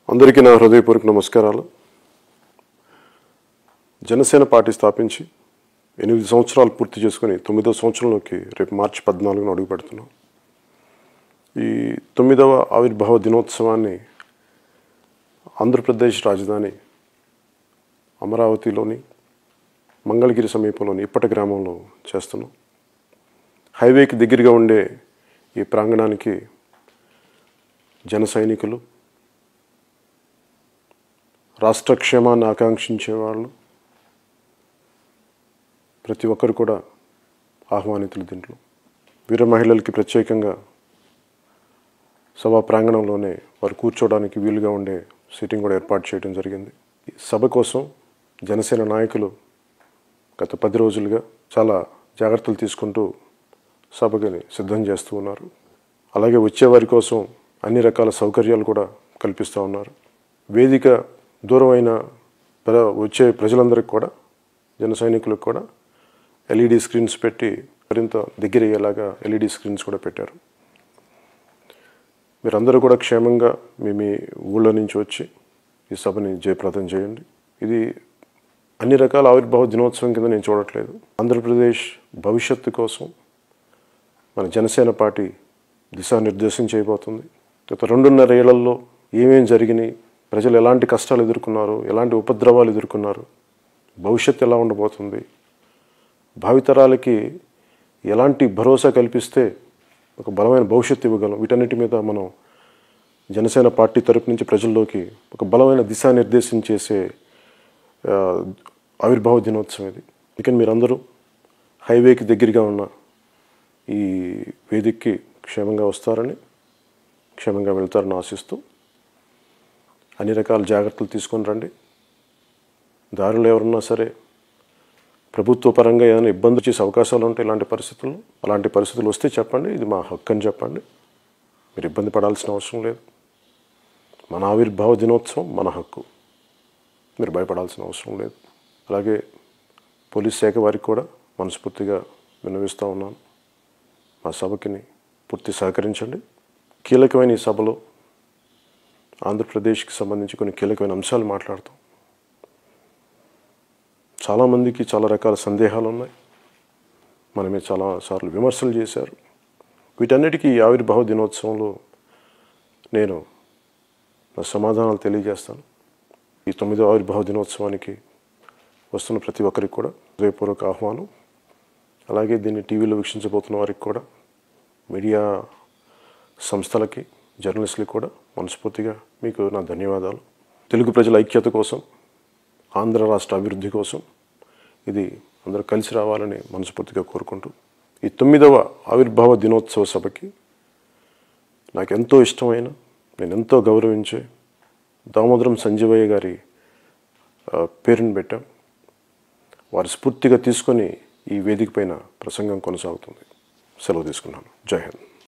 అందరికీ నా హృదయపూర్వక నమస్కారాలు జనసేన పార్టీ స్థాపించి ఎనిమిది సంవత్సరాలు పూర్తి చేసుకుని తొమ్మిదవ సంవత్సరంలోకి రేపు మార్చి పద్నాలుగున అడుగు పెడుతున్నాం ఈ తొమ్మిదవ ఆవిర్భావ దినోత్సవాన్ని ఆంధ్రప్రదేశ్ రాజధాని అమరావతిలోని మంగళగిరి సమీపంలోని ఇప్పటి గ్రామంలో చేస్తున్నాం హైవేకి దగ్గరగా ఉండే ఈ ప్రాంగణానికి జన సైనికులు రాష్ట్ర క్షేమాన్ని ఆకాంక్షించే వాళ్ళు ప్రతి ఒక్కరు కూడా ఆహ్వానితులు దీంట్లో వీర మహిళలకి ప్రత్యేకంగా సభా ప్రాంగణంలోనే వారు కూర్చోవడానికి వీలుగా ఉండే సీటింగ్ కూడా ఏర్పాటు చేయడం జరిగింది ఈ సభ కోసం జనసేన నాయకులు గత పది రోజులుగా చాలా జాగ్రత్తలు తీసుకుంటూ సభకి సిద్ధం చేస్తూ ఉన్నారు అలాగే వచ్చేవారి కోసం అన్ని రకాల సౌకర్యాలు కూడా కల్పిస్తూ ఉన్నారు వేదిక దూరమైన ప్ర వచ్చే ప్రజలందరికీ కూడా జన సైనికులకు కూడా ఎల్ఈడి స్క్రీన్స్ పెట్టి మరింత దగ్గర అయ్యేలాగా ఎల్ఈడి స్క్రీన్స్ కూడా పెట్టారు మీరందరూ కూడా క్షేమంగా మీ మీ ఊళ్ళో నుంచి వచ్చి ఈ సభని జయప్రదం చేయండి ఇది అన్ని రకాల ఆవిర్భావ దినోత్సవం కింద నేను చూడట్లేదు ఆంధ్రప్రదేశ్ భవిష్యత్తు కోసం మన జనసేన పార్టీ దిశానిర్దేశం చేయబోతుంది గత రెండున్నర ఏళ్లలో ఏమేం జరిగినాయి ప్రజలు ఎలాంటి కష్టాలు ఎదుర్కొన్నారు ఎలాంటి ఉపద్రవాలు ఎదుర్కొన్నారు భవిష్యత్తు ఎలా ఉండబోతుంది భావితరాలకి ఎలాంటి భరోసా కల్పిస్తే ఒక బలమైన భవిష్యత్తు ఇవ్వగలం వీటన్నిటి మీద మనం జనసేన పార్టీ తరపు నుంచి ప్రజల్లోకి ఒక బలమైన దిశానిర్దేశం చేసే ఆ, ఆవిర్భావ దినోత్సవం ఇది అందుకని మీరందరూ హైవేకి దగ్గరగా ఉన్న ఈ వేదికకి క్షేమంగా వస్తారని క్షేమంగా వెళ్తారని ఆశిస్తూ అన్ని రకాల జాగ్రత్తలు తీసుకొని రండి దారిలో ఎవరున్నా సరే ప్రభుత్వ పరంగా ఏదైనా ఇబ్బంది చేసే అవకాశాలు ఉంటాయి ఇలాంటి పరిస్థితుల్లో అలాంటి పరిస్థితులు వస్తే చెప్పండి ఇది మా హక్కు అని చెప్పండి మీరు ఇబ్బంది పడాల్సిన అవసరం లేదు మన ఆవిర్భావ దినోత్సవం మన హక్కు మీరు భయపడాల్సిన అవసరం లేదు అలాగే పోలీస్ శాఖ వారికి కూడా మనస్ఫూర్తిగా విన్నవిస్తూ ఉన్నాను మా సభకిని పూర్తి సహకరించండి కీలకమైన ఈ సభలో ఆంధ్రప్రదేశ్కి సంబంధించి కొన్ని కీలకమైన అంశాలు మాట్లాడతాం చాలామందికి చాలా రకాల సందేహాలు ఉన్నాయి మన మీద చాలా సార్లు విమర్శలు చేశారు వీటన్నిటికీ ఈ ఆవిర్భావ దినోత్సవంలో నేను నా సమాధానాలు తెలియజేస్తాను ఈ తొమ్మిదో ఆవిర్భావ దినోత్సవానికి వస్తున్న ప్రతి ఒక్కరికి కూడా హృదయపూర్వక ఆహ్వానం అలాగే దీన్ని టీవీలో వీక్షించబోతున్న వారికి కూడా మీడియా సంస్థలకి జర్నలిస్టులకి కూడా మనస్ఫూర్తిగా మీకు నా ధన్యవాదాలు తెలుగు ప్రజల ఐక్యత కోసం ఆంధ్ర రాష్ట్ర అభివృద్ధి కోసం ఇది అందరూ కలిసి రావాలని మనస్ఫూర్తిగా కోరుకుంటూ ఈ తొమ్మిదవ ఆవిర్భావ దినోత్సవ సభకి నాకు ఎంతో ఇష్టమైన నేను ఎంతో గౌరవించే దామోదరం సంజీవయ్య గారి ఆ, పేరుని పెట్టాం వారి స్ఫూర్తిగా తీసుకొని ఈ వేదిక పైన ప్రసంగం కొనసాగుతుంది సెలవు తీసుకున్నాను జై హింద్